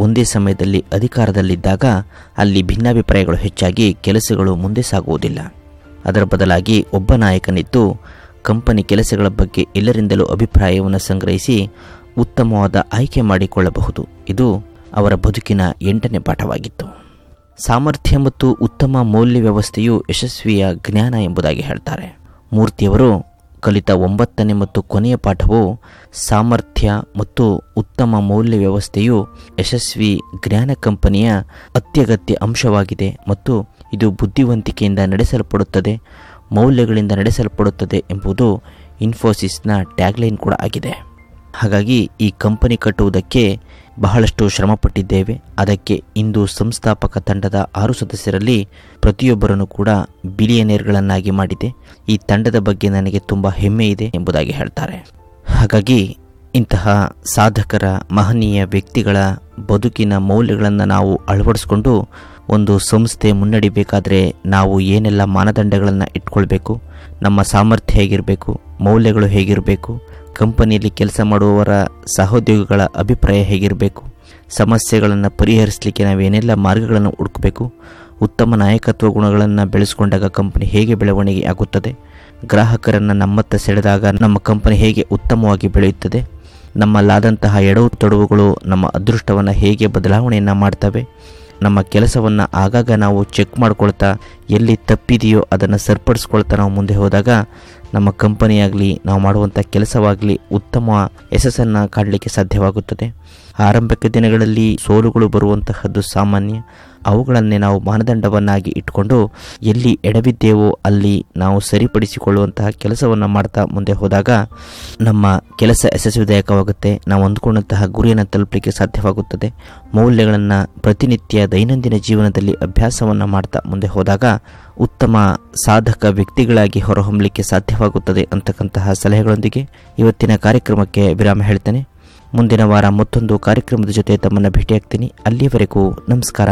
ಒಂದೇ ಸಮಯದಲ್ಲಿ ಅಧಿಕಾರದಲ್ಲಿದ್ದಾಗ ಅಲ್ಲಿ ಭಿನ್ನಾಭಿಪ್ರಾಯಗಳು ಹೆಚ್ಚಾಗಿ ಕೆಲಸಗಳು ಮುಂದೆ ಸಾಗುವುದಿಲ್ಲ ಅದರ ಬದಲಾಗಿ ಒಬ್ಬ ನಾಯಕನಿದ್ದು ಕಂಪನಿ ಕೆಲಸಗಳ ಬಗ್ಗೆ ಎಲ್ಲರಿಂದಲೂ ಅಭಿಪ್ರಾಯವನ್ನು ಸಂಗ್ರಹಿಸಿ ಉತ್ತಮವಾದ ಆಯ್ಕೆ ಮಾಡಿಕೊಳ್ಳಬಹುದು ಇದು ಅವರ ಬದುಕಿನ ಎಂಟನೇ ಪಾಠವಾಗಿತ್ತು ಸಾಮರ್ಥ್ಯ ಮತ್ತು ಉತ್ತಮ ಮೌಲ್ಯ ವ್ಯವಸ್ಥೆಯು ಯಶಸ್ವಿಯ ಜ್ಞಾನ ಎಂಬುದಾಗಿ ಹೇಳ್ತಾರೆ ಮೂರ್ತಿಯವರು ಕಲಿತ ಒಂಬತ್ತನೇ ಮತ್ತು ಕೊನೆಯ ಪಾಠವು ಸಾಮರ್ಥ್ಯ ಮತ್ತು ಉತ್ತಮ ಮೌಲ್ಯ ವ್ಯವಸ್ಥೆಯು ಯಶಸ್ವಿ ಜ್ಞಾನ ಕಂಪನಿಯ ಅತ್ಯಗತ್ಯ ಅಂಶವಾಗಿದೆ ಮತ್ತು ಇದು ಬುದ್ಧಿವಂತಿಕೆಯಿಂದ ನಡೆಸಲ್ಪಡುತ್ತದೆ ಮೌಲ್ಯಗಳಿಂದ ನಡೆಸಲ್ಪಡುತ್ತದೆ ಎಂಬುದು ಇನ್ಫೋಸಿಸ್ನ ಟ್ಯಾಗ್ಲೈನ್ ಕೂಡ ಆಗಿದೆ ಹಾಗಾಗಿ ಈ ಕಂಪನಿ ಕಟ್ಟುವುದಕ್ಕೆ ಬಹಳಷ್ಟು ಶ್ರಮಪಟ್ಟಿದ್ದೇವೆ ಅದಕ್ಕೆ ಇಂದು ಸಂಸ್ಥಾಪಕ ತಂಡದ ಆರು ಸದಸ್ಯರಲ್ಲಿ ಪ್ರತಿಯೊಬ್ಬರನ್ನು ಕೂಡ ಬಿಲಿಯನೇರ್ಗಳನ್ನಾಗಿ ಮಾಡಿದೆ ಈ ತಂಡದ ಬಗ್ಗೆ ನನಗೆ ತುಂಬ ಹೆಮ್ಮೆ ಇದೆ ಎಂಬುದಾಗಿ ಹೇಳ್ತಾರೆ ಹಾಗಾಗಿ ಇಂತಹ ಸಾಧಕರ ಮಹನೀಯ ವ್ಯಕ್ತಿಗಳ ಬದುಕಿನ ಮೌಲ್ಯಗಳನ್ನು ನಾವು ಅಳವಡಿಸ್ಕೊಂಡು ಒಂದು ಸಂಸ್ಥೆ ಮುನ್ನಡಿಬೇಕಾದರೆ ನಾವು ಏನೆಲ್ಲ ಮಾನದಂಡಗಳನ್ನು ಇಟ್ಕೊಳ್ಬೇಕು ನಮ್ಮ ಸಾಮರ್ಥ್ಯ ಹೇಗಿರಬೇಕು ಮೌಲ್ಯಗಳು ಹೇಗಿರಬೇಕು ಕಂಪನಿಯಲ್ಲಿ ಕೆಲಸ ಮಾಡುವವರ ಸಹೋದ್ಯೋಗಿಗಳ ಅಭಿಪ್ರಾಯ ಹೇಗಿರಬೇಕು ಸಮಸ್ಯೆಗಳನ್ನು ಪರಿಹರಿಸಲಿಕ್ಕೆ ನಾವೇನೆಲ್ಲ ಮಾರ್ಗಗಳನ್ನು ಹುಡುಕಬೇಕು ಉತ್ತಮ ನಾಯಕತ್ವ ಗುಣಗಳನ್ನು ಬೆಳೆಸ್ಕೊಂಡಾಗ ಕಂಪನಿ ಹೇಗೆ ಬೆಳವಣಿಗೆ ಆಗುತ್ತದೆ ಗ್ರಾಹಕರನ್ನು ನಮ್ಮತ್ತ ಸೆಳೆದಾಗ ನಮ್ಮ ಕಂಪನಿ ಹೇಗೆ ಉತ್ತಮವಾಗಿ ಬೆಳೆಯುತ್ತದೆ ನಮ್ಮಲ್ಲಾದಂತಹ ಎಡವು ತೊಡವುಗಳು ನಮ್ಮ ಅದೃಷ್ಟವನ್ನು ಹೇಗೆ ಬದಲಾವಣೆಯನ್ನು ಮಾಡ್ತವೆ ನಮ್ಮ ಕೆಲಸವನ್ನು ಆಗಾಗ ನಾವು ಚೆಕ್ ಮಾಡ್ಕೊಳ್ತಾ ಎಲ್ಲಿ ತಪ್ಪಿದೆಯೋ ಅದನ್ನು ಸರಿಪಡಿಸ್ಕೊಳ್ತಾ ನಾವು ಮುಂದೆ ಹೋದಾಗ ನಮ್ಮ ಕಂಪನಿಯಾಗಲಿ ನಾವು ಮಾಡುವಂಥ ಕೆಲಸವಾಗಲಿ ಉತ್ತಮ ಯಶಸ್ಸನ್ನು ಕಾಡಲಿಕ್ಕೆ ಸಾಧ್ಯವಾಗುತ್ತದೆ ಆರಂಭಿಕ ದಿನಗಳಲ್ಲಿ ಸೋಲುಗಳು ಬರುವಂತಹದ್ದು ಸಾಮಾನ್ಯ ಅವುಗಳನ್ನೇ ನಾವು ಮಾನದಂಡವನ್ನಾಗಿ ಇಟ್ಕೊಂಡು ಎಲ್ಲಿ ಎಡವಿದ್ದೇವೋ ಅಲ್ಲಿ ನಾವು ಸರಿಪಡಿಸಿಕೊಳ್ಳುವಂತಹ ಕೆಲಸವನ್ನು ಮಾಡ್ತಾ ಮುಂದೆ ಹೋದಾಗ ನಮ್ಮ ಕೆಲಸ ಯಶಸ್ವಿದಾಯಕವಾಗುತ್ತೆ ನಾವು ಅಂದ್ಕೊಂಡಂತಹ ಗುರಿಯನ್ನು ತಲುಪಲಿಕ್ಕೆ ಸಾಧ್ಯವಾಗುತ್ತದೆ ಮೌಲ್ಯಗಳನ್ನು ಪ್ರತಿನಿತ್ಯ ದೈನಂದಿನ ಜೀವನದಲ್ಲಿ ಅಭ್ಯಾಸವನ್ನು ಮಾಡ್ತಾ ಮುಂದೆ ಹೋದಾಗ ಉತ್ತಮ ಸಾಧಕ ವ್ಯಕ್ತಿಗಳಾಗಿ ಹೊರಹೊಮ್ಮಲಿಕ್ಕೆ ಸಾಧ್ಯವಾಗುತ್ತದೆ ಅಂತಕ್ಕಂತಹ ಸಲಹೆಗಳೊಂದಿಗೆ ಇವತ್ತಿನ ಕಾರ್ಯಕ್ರಮಕ್ಕೆ ವಿರಾಮ ಹೇಳ್ತೇನೆ ಮುಂದಿನ ವಾರ ಮತ್ತೊಂದು ಕಾರ್ಯಕ್ರಮದ ಜೊತೆ ತಮ್ಮನ್ನು ಭೇಟಿಯಾಗ್ತೀನಿ ಅಲ್ಲಿಯವರೆಗೂ ನಮಸ್ಕಾರ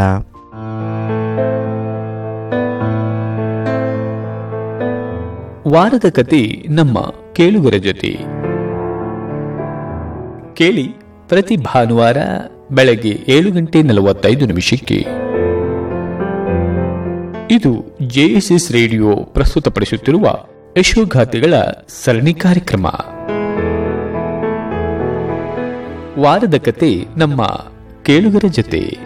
ವಾರದ ಕತೆ ನಮ್ಮ ಕೇಳುಗರ ಜೊತೆ ಕೇಳಿ ಪ್ರತಿ ಭಾನುವಾರ ಬೆಳಗ್ಗೆ ಏಳು ಗಂಟೆ ನಲವತ್ತೈದು ನಿಮಿಷಕ್ಕೆ ಇದು ಜೆಎಸ್ಎಸ್ ರೇಡಿಯೋ ಪ್ರಸ್ತುತಪಡಿಸುತ್ತಿರುವ ಯಶೋಗಾಥೆಗಳ ಸರಣಿ ಕಾರ್ಯಕ್ರಮ ವಾರದ ಕತೆ ನಮ್ಮ ಕೇಳುಗರ ಜೊತೆ